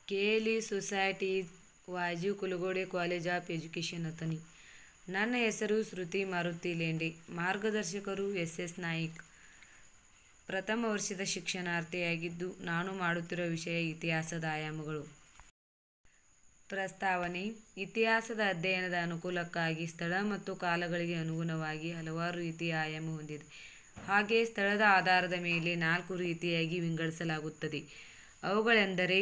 Cayley society ವಾಜು Kulagode college of education Athani ನನ್ನ ಹೆಸರು ಶ್ರುತಿ ಮಾರುತಿ ಲೇಂಡೆ ಮಾರ್ಗದರ್ಶಕರು ಎಸ್ ಎಸ್ ನಾಯಿಕ್ ಪ್ರಥಮ ವರ್ಷದ ಶಿಕ್ಷಣಾರ್ಥಿಯಾಗಿದ್ದು ನಾನು ಮಾಡುತ್ತಿರುವ ವಿಷಯ ಇತಿಹಾಸದ ಆಯಾಮಗಳು ಪ್ರಸ್ತಾವನೆ ಇತಿಹಾಸದ ಅಧ್ಯಯನದ ಅನುಕೂಲಕ್ಕಾಗಿ ಸ್ಥಳ ಮತ್ತು ಕಾಲಗಳಿಗೆ ಅನುಗುಣವಾಗಿ ಹಲವಾರು ರೀತಿಯ ಆಯಾಮ ಹೊಂದಿದೆ ಹಾಗೆಯೇ ಸ್ಥಳದ ಆಧಾರದ ಮೇಲೆ ನಾಲ್ಕು ರೀತಿಯಾಗಿ ವಿಂಗಡಿಸಲಾಗುತ್ತದೆ ಅವುಗಳೆಂದರೆ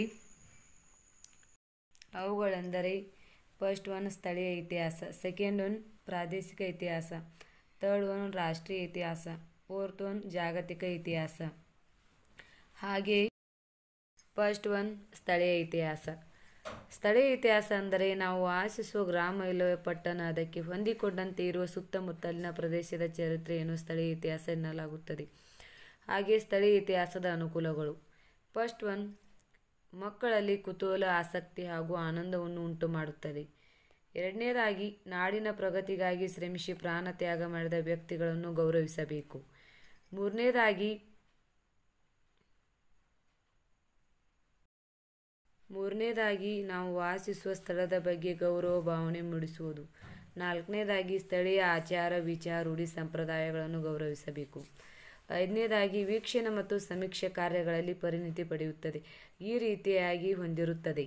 ಅವುಗಳೆಂದರೆ ಫಸ್ಟ್ ಒನ್ ಸ್ಥಳೀಯ ಇತಿಹಾಸ ಸೆಕೆಂಡ್ ಒನ್ ಪ್ರಾದೇಶಿಕ ಇತಿಹಾಸ ಥರ್ಡ್ ಒನ್ ರಾಷ್ಟ್ರೀಯ ಇತಿಹಾಸ ಫೋರ್ತ್ ಒನ್ ಜಾಗತಿಕ ಇತಿಹಾಸ ಹಾಗೆ ಫಸ್ಟ್ ಒನ್ ಸ್ಥಳೀಯ ಇತಿಹಾಸ ಸ್ಥಳೀಯ ಇತಿಹಾಸ ಅಂದರೆ ನಾವು ವಾಸಿಸುವ ಗ್ರಾಮ ಇಲ್ಲವೇ ಪಟ್ಟಣ ಅದಕ್ಕೆ ಹೊಂದಿಕೊಂಡಂತೆ ಇರುವ ಸುತ್ತಮುತ್ತಲಿನ ಪ್ರದೇಶದ ಚರಿತ್ರೆಯನ್ನು ಸ್ಥಳೀಯ ಇತಿಹಾಸ ಎನ್ನಲಾಗುತ್ತದೆ ಹಾಗೆ ಸ್ಥಳೀಯ ಇತಿಹಾಸದ ಅನುಕೂಲಗಳು ಫಸ್ಟ್ ಒನ್ ಮಕ್ಕಳಲ್ಲಿ ಕುತೂಹಲ ಆಸಕ್ತಿ ಹಾಗೂ ಆನಂದವನ್ನು ಉಂಟು ಮಾಡುತ್ತದೆ ಎರಡನೇದಾಗಿ ನಾಡಿನ ಪ್ರಗತಿಗಾಗಿ ಶ್ರಮಿಸಿ ಪ್ರಾಣ ತ್ಯಾಗ ಮಾಡಿದ ವ್ಯಕ್ತಿಗಳನ್ನು ಗೌರವಿಸಬೇಕು ಮೂರನೇದಾಗಿ ಮೂರನೇದಾಗಿ ನಾವು ವಾಸಿಸುವ ಸ್ಥಳದ ಬಗ್ಗೆ ಗೌರವ ಭಾವನೆ ಮೂಡಿಸುವುದು ನಾಲ್ಕನೇದಾಗಿ ಸ್ಥಳೀಯ ಆಚಾರ ವಿಚಾರ ರೂಢಿ ಸಂಪ್ರದಾಯಗಳನ್ನು ಗೌರವಿಸಬೇಕು ಐದನೇದಾಗಿ ವೀಕ್ಷಣೆ ಮತ್ತು ಸಮೀಕ್ಷೆ ಕಾರ್ಯಗಳಲ್ಲಿ ಪರಿಣಿತಿ ಪಡೆಯುತ್ತದೆ ಈ ರೀತಿಯಾಗಿ ಹೊಂದಿರುತ್ತದೆ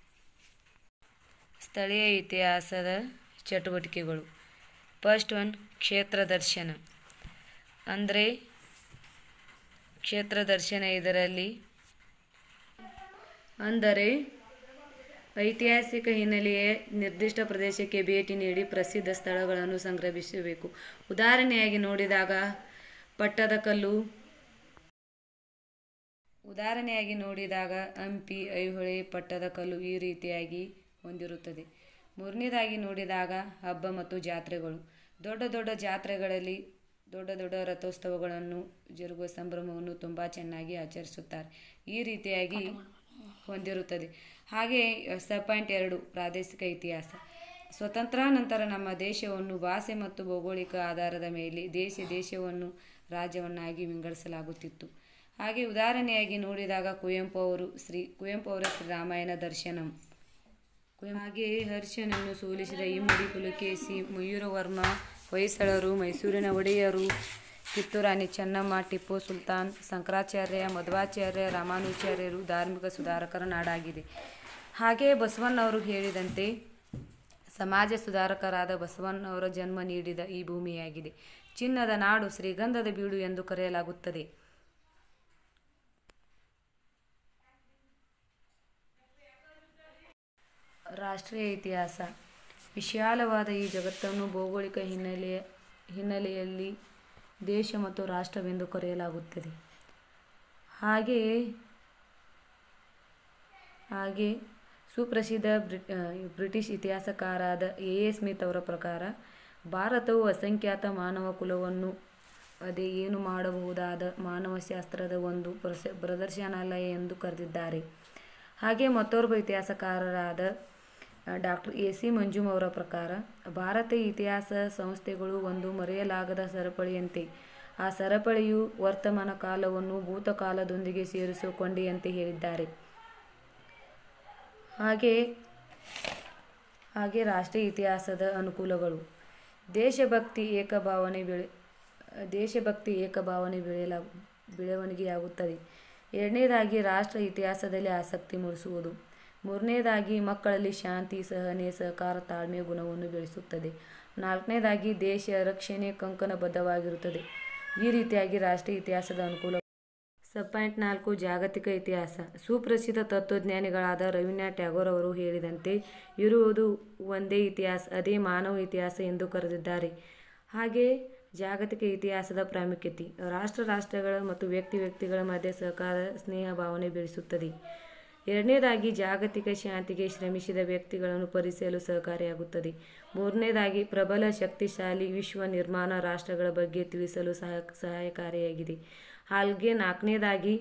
ಸ್ಥಳೀಯ ಇತಿಹಾಸದ ಚಟುವಟಿಕೆಗಳು ಫಸ್ಟ್ ಒನ್ ಕ್ಷೇತ್ರ ದರ್ಶನ ಅಂದರೆ ಕ್ಷೇತ್ರ ದರ್ಶನ ಇದರಲ್ಲಿ ಅಂದರೆ ಐತಿಹಾಸಿಕ ಹಿನ್ನೆಲೆಯ ನಿರ್ದಿಷ್ಟ ಪ್ರದೇಶಕ್ಕೆ ಭೇಟಿ ನೀಡಿ ಪ್ರಸಿದ್ಧ ಸ್ಥಳಗಳನ್ನು ಸಂಗ್ರಹಿಸಬೇಕು ಉದಾಹರಣೆಯಾಗಿ ನೋಡಿದಾಗ ಪಟ್ಟದಕಲ್ಲು ಉದಾಹರಣೆಯಾಗಿ ನೋಡಿದಾಗ ಹಂಪಿ ಐಹೊಳೆ ಪಟ್ಟದಕಲ್ಲು ಈ ರೀತಿಯಾಗಿ ಹೊಂದಿರುತ್ತದೆ ಮೂರನೇದಾಗಿ ನೋಡಿದಾಗ ಹಬ್ಬ ಮತ್ತು ಜಾತ್ರೆಗಳು ದೊಡ್ಡ ದೊಡ್ಡ ಜಾತ್ರೆಗಳಲ್ಲಿ ದೊಡ್ಡ ದೊಡ್ಡ ರಥೋತ್ಸವಗಳನ್ನು ಜರುಗುವ ಸಂಭ್ರಮವನ್ನು ತುಂಬ ಚೆನ್ನಾಗಿ ಆಚರಿಸುತ್ತಾರೆ ಈ ರೀತಿಯಾಗಿ ಹೊಂದಿರುತ್ತದೆ ಹಾಗೆ ಸ ಪಾಯಿಂಟ್ ಎರಡು ಪ್ರಾದೇಶಿಕ ಇತಿಹಾಸ ಸ್ವತಂತ್ರ ನಂತರ ನಮ್ಮ ದೇಶವನ್ನು ಭಾಷೆ ಮತ್ತು ಭೌಗೋಳಿಕ ಆಧಾರದ ಮೇಲೆ ದೇಶ ದೇಶವನ್ನು ರಾಜ್ಯವನ್ನಾಗಿ ವಿಂಗಡಿಸಲಾಗುತ್ತಿತ್ತು ಹಾಗೆ ಉದಾಹರಣೆಯಾಗಿ ನೋಡಿದಾಗ ಕುವೆಂಪು ಅವರು ಶ್ರೀ ಕುವೆಂಪು ಅವರ ಶ್ರೀ ರಾಮಾಯಣ ದರ್ಶನಂ ಕುವೆಂಪು ಹಾಗೆಯೇ ಹರ್ಷನನ್ನು ಸೋಲಿಸಿದ ಇಮ್ಮಡಿ ಪುಲಕೇಶಿ ಮಯೂರವರ್ಮ ಹೊಯ್ಸಳರು ಮೈಸೂರಿನ ಒಡೆಯರು ಕಿತ್ತೂರಾಣಿ ಚೆನ್ನಮ್ಮ ಟಿಪ್ಪು ಸುಲ್ತಾನ್ ಶಂಕರಾಚಾರ್ಯ ಮಧ್ವಾಚಾರ್ಯ ರಾಮಾನುಚಾರ್ಯರು ಧಾರ್ಮಿಕ ಸುಧಾರಕರ ನಾಡಾಗಿದೆ ಹಾಗೆಯೇ ಬಸವಣ್ಣವರು ಹೇಳಿದಂತೆ ಸಮಾಜ ಸುಧಾರಕರಾದ ಬಸವಣ್ಣವರ ಜನ್ಮ ನೀಡಿದ ಈ ಭೂಮಿಯಾಗಿದೆ ಚಿನ್ನದ ನಾಡು ಶ್ರೀಗಂಧದ ಬೀಡು ಎಂದು ಕರೆಯಲಾಗುತ್ತದೆ ರಾಷ್ಟ್ರೀಯ ಇತಿಹಾಸ ವಿಶಾಲವಾದ ಈ ಜಗತ್ತನ್ನು ಭೌಗೋಳಿಕ ಹಿನ್ನೆಲೆಯ ಹಿನ್ನೆಲೆಯಲ್ಲಿ ದೇಶ ಮತ್ತು ರಾಷ್ಟ್ರವೆಂದು ಕರೆಯಲಾಗುತ್ತದೆ ಹಾಗೆಯೇ ಹಾಗೆ ಸುಪ್ರಸಿದ್ಧ ಬ್ರಿಟ್ ಬ್ರಿಟಿಷ್ ಇತಿಹಾಸಕಾರಾದ ಎ ಎ ಸ್ಮಿತ್ ಅವರ ಪ್ರಕಾರ ಭಾರತವು ಅಸಂಖ್ಯಾತ ಮಾನವ ಕುಲವನ್ನು ಅದೇ ಏನು ಮಾಡಬಹುದಾದ ಮಾನವಶಾಸ್ತ್ರದ ಒಂದು ಪ್ರಸ ಪ್ರದರ್ಶನಾಲಯ ಎಂದು ಕರೆದಿದ್ದಾರೆ ಹಾಗೆ ಮತ್ತೋರ್ವ ಇತಿಹಾಸಕಾರರಾದ ಡಾಕ್ಟರ್ ಎ ಸಿ ಮಂಜುಮ್ ಅವರ ಪ್ರಕಾರ ಭಾರತೀಯ ಇತಿಹಾಸ ಸಂಸ್ಥೆಗಳು ಒಂದು ಮರೆಯಲಾಗದ ಸರಪಳಿಯಂತೆ ಆ ಸರಪಳಿಯು ವರ್ತಮಾನ ಕಾಲವನ್ನು ಭೂತಕಾಲದೊಂದಿಗೆ ಸೇರಿಸಿಕೊಂಡೆಯಂತೆ ಹೇಳಿದ್ದಾರೆ ಹಾಗೆ ಹಾಗೆ ರಾಷ್ಟ್ರೀಯ ಇತಿಹಾಸದ ಅನುಕೂಲಗಳು ದೇಶಭಕ್ತಿ ಏಕಭಾವನೆ ಬೆಳೆ ದೇಶಭಕ್ತಿ ಏಕಭಾವನೆ ಬೆಳೆಯಲ ಬೆಳವಣಿಗೆಯಾಗುತ್ತದೆ ಎರಡನೇದಾಗಿ ರಾಷ್ಟ್ರ ಇತಿಹಾಸದಲ್ಲಿ ಆಸಕ್ತಿ ಮೂಡಿಸುವುದು ಮೂರನೇದಾಗಿ ಮಕ್ಕಳಲ್ಲಿ ಶಾಂತಿ ಸಹನೆ ಸಹಕಾರ ತಾಳ್ಮೆಯ ಗುಣವನ್ನು ಬೆಳೆಸುತ್ತದೆ ನಾಲ್ಕನೇದಾಗಿ ದೇಶ ರಕ್ಷಣೆ ಕಂಕಣಬದ್ಧವಾಗಿರುತ್ತದೆ ಈ ರೀತಿಯಾಗಿ ರಾಷ್ಟ್ರೀಯ ಇತಿಹಾಸದ ಅನುಕೂಲ ಸಬ್ ಪಾಯಿಂಟ್ ನಾಲ್ಕು ಜಾಗತಿಕ ಇತಿಹಾಸ ಸುಪ್ರಸಿದ್ಧ ತತ್ವಜ್ಞಾನಿಗಳಾದ ರವೀಂದ್ರನಾಥ್ ಟ್ಯಾಗೋರ್ ಅವರು ಹೇಳಿದಂತೆ ಇರುವುದು ಒಂದೇ ಇತಿಹಾಸ ಅದೇ ಮಾನವ ಇತಿಹಾಸ ಎಂದು ಕರೆದಿದ್ದಾರೆ ಹಾಗೆ ಜಾಗತಿಕ ಇತಿಹಾಸದ ಪ್ರಾಮುಖ್ಯತೆ ರಾಷ್ಟ್ರ ರಾಷ್ಟ್ರಗಳ ಮತ್ತು ವ್ಯಕ್ತಿ ವ್ಯಕ್ತಿಗಳ ಮಧ್ಯೆ ಸಹಕಾರ ಸ್ನೇಹ ಭಾವನೆ ಬೆಳೆಸುತ್ತದೆ ಎರಡನೇದಾಗಿ ಜಾಗತಿಕ ಶಾಂತಿಗೆ ಶ್ರಮಿಸಿದ ವ್ಯಕ್ತಿಗಳನ್ನು ಪರಿಚಯಲು ಸಹಕಾರಿಯಾಗುತ್ತದೆ ಮೂರನೇದಾಗಿ ಪ್ರಬಲ ಶಕ್ತಿಶಾಲಿ ವಿಶ್ವ ನಿರ್ಮಾಣ ರಾಷ್ಟ್ರಗಳ ಬಗ್ಗೆ ತಿಳಿಸಲು ಸಹ ಸಹಾಯಕಾರಿಯಾಗಿದೆ ಹಾಗೆ ನಾಲ್ಕನೇದಾಗಿ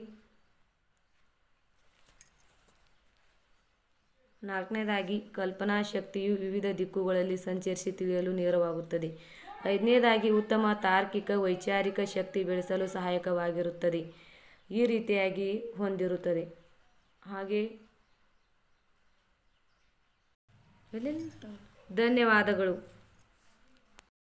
ನಾಲ್ಕನೇದಾಗಿ ಕಲ್ಪನಾ ಶಕ್ತಿಯು ವಿವಿಧ ದಿಕ್ಕುಗಳಲ್ಲಿ ಸಂಚರಿಸಿ ತಿಳಿಯಲು ನೆರವಾಗುತ್ತದೆ ಐದನೇದಾಗಿ ಉತ್ತಮ ತಾರ್ಕಿಕ ವೈಚಾರಿಕ ಶಕ್ತಿ ಬೆಳೆಸಲು ಸಹಾಯಕವಾಗಿರುತ್ತದೆ ಈ ರೀತಿಯಾಗಿ ಹೊಂದಿರುತ್ತದೆ ಹಾಗೆ ಧನ್ಯವಾದಗಳು